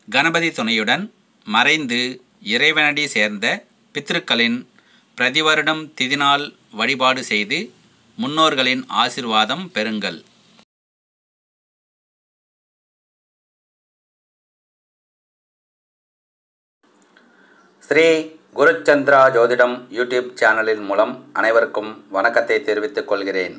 கணபதி துணையுடன் மறைந்து இறைவனடி சேர்ந்த பித்ருக்களின் பிரதிவருடம் திதிநாள் வழிபாடு செய்து முன்னோர்களின் ஆசிர்வாதம் பெறுங்கள் ஸ்ரீ குருச்சந்திரா ஜோதிடம் யூடியூப் சேனலின் மூலம் அனைவருக்கும் வணக்கத்தை தெரிவித்துக் கொள்கிறேன்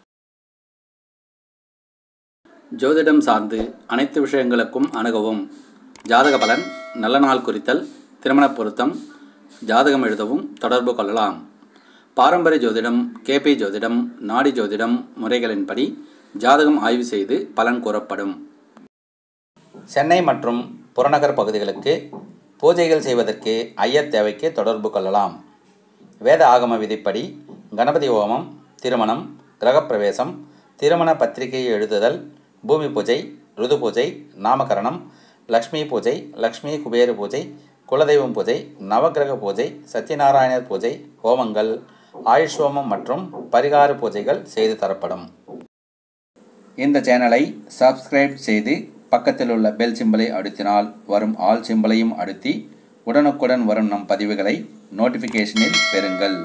ஜோதிடம் சார்ந்து அனைத்து விஷயங்களுக்கும் அணுகவும் ஜாதக பலன் நல்ல நாள் குறித்தல் திருமண பொருத்தம் ஜாதகம் எழுதவும் தொடர்பு கொள்ளலாம் பாரம்பரிய ஜோதிடம் கேபி ஜோதிடம் நாடி ஜோதிடம் முறைகளின்படி ஜாதகம் ஆய்வு செய்து பலன் கூறப்படும் சென்னை மற்றும் புறநகர் பகுதிகளுக்கு பூஜைகள் செய்வதற்கு ஐயர் தேவைக்கு தொடர்பு கொள்ளலாம் வேத ஆகம விதிப்படி கணபதி ஹோமம் திருமணம் கிரகப்பிரவேசம் திருமண பத்திரிகை எழுதுதல் பூமி பூஜை ருது பூஜை நாமகரணம் லக்ஷ்மி பூஜை லக்ஷ்மி குபேர பூஜை குலதெய்வம் பூஜை நவக்கிரக பூஜை சத்யநாராயணர் பூஜை ஹோமங்கள் ஆயுஷ் ஹோமம் மற்றும் பரிகார பூஜைகள் செய்து தரப்படும் இந்த சேனலை சப்ஸ்கிரைப் செய்து பக்கத்தில் உள்ள பெல் சிம்பலை அழுத்தினால் வரும் ஆல் சிம்பலையும் அழுத்தி உடனுக்குடன் வரும் நம் பதிவுகளை நோட்டிஃபிகேஷனில் பெறுங்கள்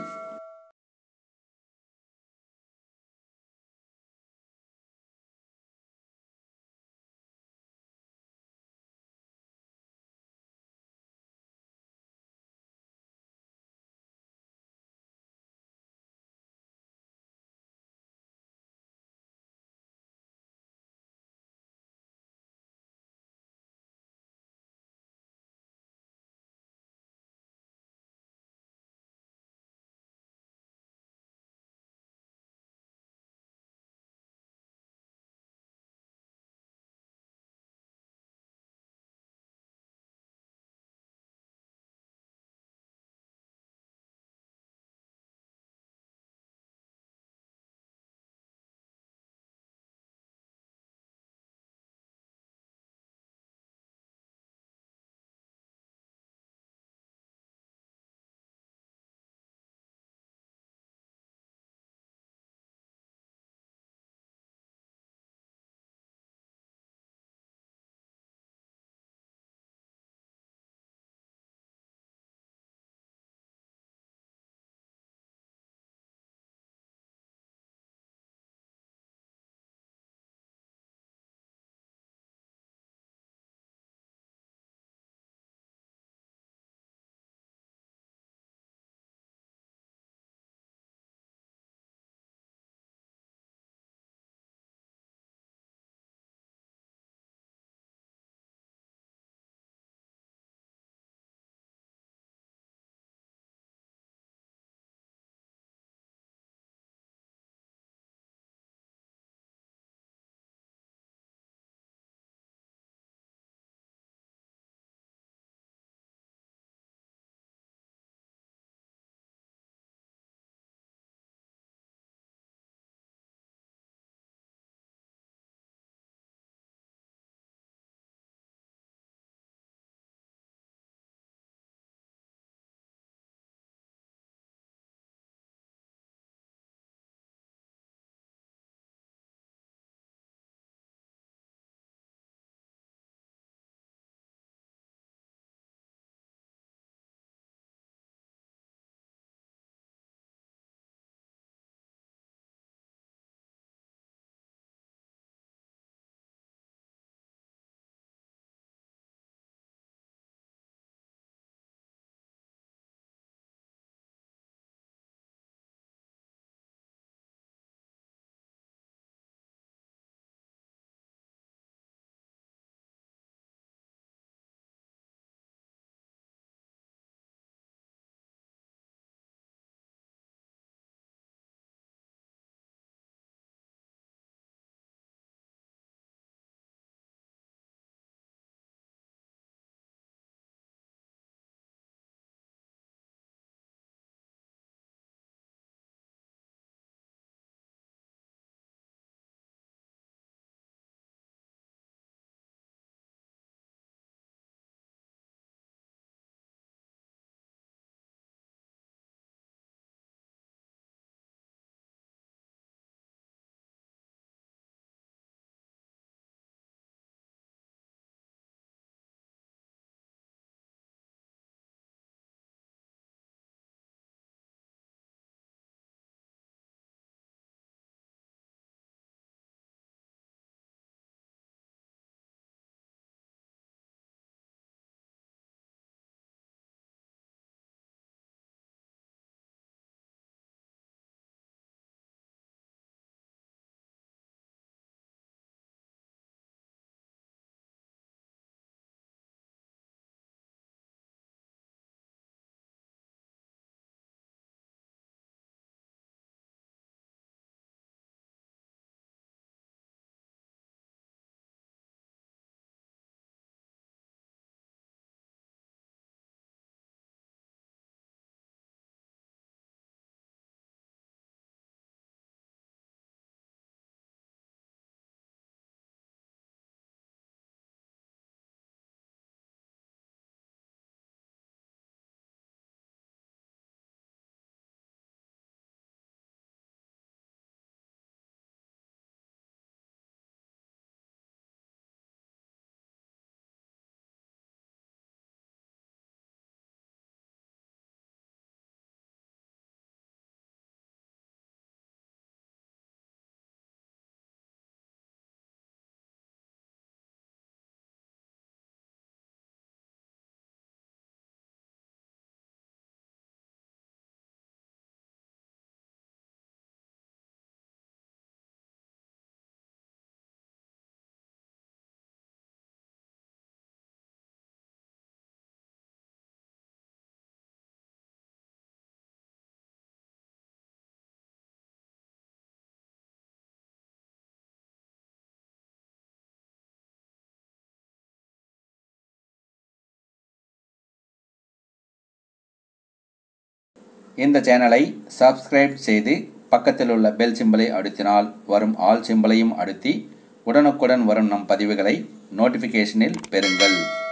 இந்த சேனலை சப்ஸ்கிரைப் செய்து பக்கத்தில் உள்ள பெல் சிம்பலை அழுத்தினால் வரும் ஆல் சிம்பலையும் அழுத்தி உடனுக்குடன் வரும் நம் பதிவுகளை நோட்டிஃபிகேஷனில் பெறுங்கள்